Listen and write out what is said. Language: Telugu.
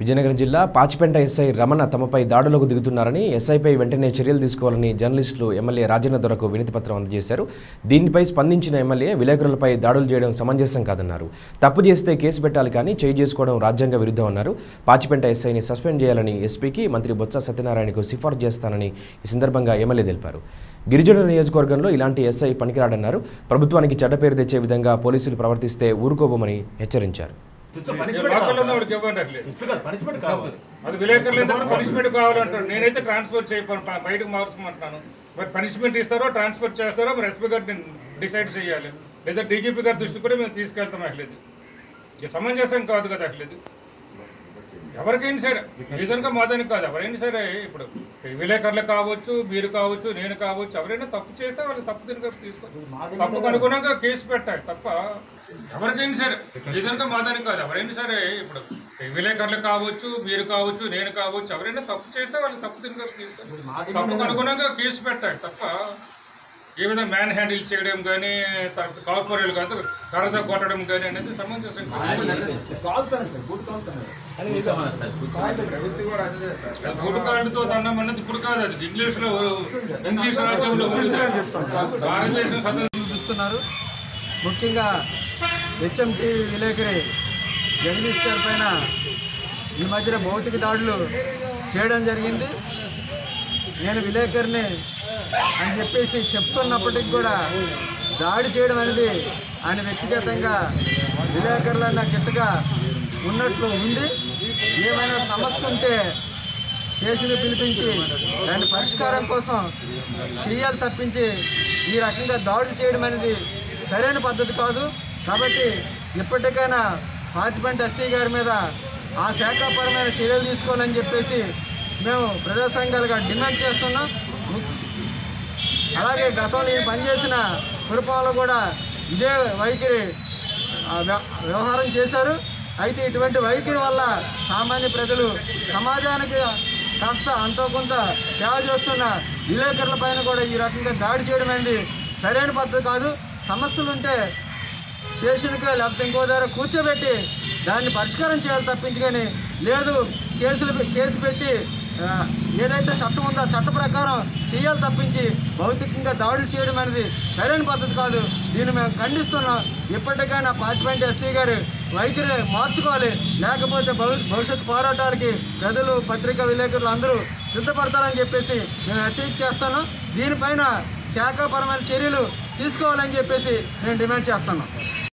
విజయనగరం జిల్లా పాచిపెంట ఎస్ఐ రమణ తమపై దాడులకు దిగుతున్నారని ఎస్ఐపై వెంటనే చర్యలు తీసుకోవాలని జర్నలిస్టులు ఎమ్మెల్యే రాజన్న దొరకు వినతిపత్రం అందజేశారు దీనిపై స్పందించిన ఎమ్మెల్యే విలేకరులపై దాడులు చేయడం సమంజసం కాదన్నారు తప్పు చేస్తే కేసు పెట్టాలి కానీ చేయి చేసుకోవడం రాజ్యాంగ విరుద్ధం అన్నారు పాచిపెంట ఎస్ఐని సస్పెండ్ చేయాలని ఎస్పీకి మంత్రి బొత్స సత్యనారాయణకు సిఫార్సు చేస్తానని ఈ సందర్భంగా ఎమ్మెల్యే తెలిపారు గిరిజనుల నియోజకవర్గంలో ఇలాంటి ఎస్ఐ పనికిరాడన్నారు ప్రభుత్వానికి చెడ్డ పేరు తెచ్చే విధంగా పోలీసులు ప్రవర్తిస్తే ఊరుకోబోమని హెచ్చరించారు లోకల్ ఉన్నవాడికి ఇవ్వండి అట్లే అది విలేకరులు ఏంటంటే పనిష్మెంట్ కావాలంటారు నేనైతే ట్రాన్స్ఫర్ చేయను బయటకు మార్చమంటున్నాను మరి పనిష్మెంట్ ఇస్తారో ట్రాన్స్ఫర్ చేస్తారో మరి ఎస్పీ గారు డిసైడ్ చేయాలి లేదా డీజీపీ గారి దృష్టి కూడా మేము తీసుకెళ్తాం అట్లేదు ఇది సమంజసం కాదు కదా అట్లేదు ఎవరికైనా సరే ఏదైనా మాదానికి కాదు ఎవరైనా సరే ఇప్పుడు విలేకరులు కావచ్చు మీరు కావచ్చు నేను కావచ్చు ఎవరైనా తప్పు చేస్తే వాళ్ళు తప్పు తిరిగి తీసుకోవచ్చు తప్పుకు అనుగుణంగా కేసు పెట్టాలి తప్ప ఎవరికైనా సరే ఏదైనా మాదానికి కాదు ఎవరైనా సరే ఇప్పుడు విలేకరులు కావచ్చు మీరు కావచ్చు నేను కావచ్చు ఎవరైనా తప్పు చేస్తే వాళ్ళు తప్పు తిరిగి తీసుకోవచ్చు తప్పుకు అనుగుణంగా కేసు పెట్టాలి తప్ప ఏ విధంగా మ్యాన్ హ్యాండిల్ చేయడం కానీ తర్వాత కార్పొరేట్ కాదు కరద కొట్టడం కానీ అనేది సమంజసం కాదు. గుడికాళ్ళతో దండం అన్నది ఇప్పుడు కాదు అది ఇంగ్లీష్ లో ఇంగ్లీష్ రాజ్యంలో ఉంది. భారతదేశం స్వతంత్రం చూపిస్తున్నారు ముఖ్యంగా హెచ్ఎంటీ విలేకరి జగదీష్ గారి పైన ఈ మధ్యన భౌతిక దాడులు చేయడం జరిగింది నేను విలేకరిని అని చెప్పేసి చెప్తున్నప్పటికి కూడా దాడి చేయడం అనేది ఆయన వ్యక్తిగతంగా విలేకరులన్న గిట్టగా ఉన్నట్లు ఉంది ఏమైనా సమస్య ఉంటే స్టేషన్కి పిలిపించి దాని పరిష్కారం కోసం చేయాలి తప్పించి ఈ రకంగా దాడులు చేయడం అనేది సరైన పద్ధతి కాదు కాబట్టి ఇప్పటికైనా పాచిపెంట ఎస్సీ గారి మీద ఆ శాఖాపరమైన చర్యలు తీసుకోవాలని చెప్పేసి మేము ప్రజా సంఘాలుగా డిమాండ్ చేస్తున్నాం అలాగే గతంలో ఈయన పనిచేసిన పురపాలు కూడా ఇదే వైఖరి ఆ, వ్య- వ్యవహారం చేశారు అయితే ఇటువంటి వైఖరి వల్ల సామాన్య ప్రజలు సమాజానికి కాస్త అంతో కొంత సేవ చేస్తున్న విలేకరుల పైన కూడా ఈ రకంగా దాడి చేయడం అనేది సరైన పద్ధతి కాదు సమస్యలు ఉంటే స్టేషన్కి లేకపోతే ఇంకో దగ్గర కూర్చోబెట్టి దాన్ని పరిష్కారం చేయాలి తప్పించి కానీ లేదు కేసులు కేసు పెట్టి ఆ, ఏదైతే చట్టం ఉందో ఆ చట్ట ప్రకారం చేయాలి తప్పించి భౌతికంగా దాడులు చేయడం అనేది సరైన పద్ధతి కాదు దీన్ని మేము ఖండిస్తున్నాం ఇప్పటికైనా పాచిపెంటి ఎస్సీ గారు వైఖరి మార్చుకోవాలి లేకపోతే భవి భవిష్యత్ పోరాటాలకి ప్రజలు పత్రికా విలేకరులు అందరూ సిద్ధపడతారని చెప్పేసి మేము హెచ్చరిక చేస్తున్నాం దీనిపైన శాఖాపరమైన చర్యలు తీసుకోవాలని చెప్పేసి మేము డిమాండ్ చేస్తున్నాం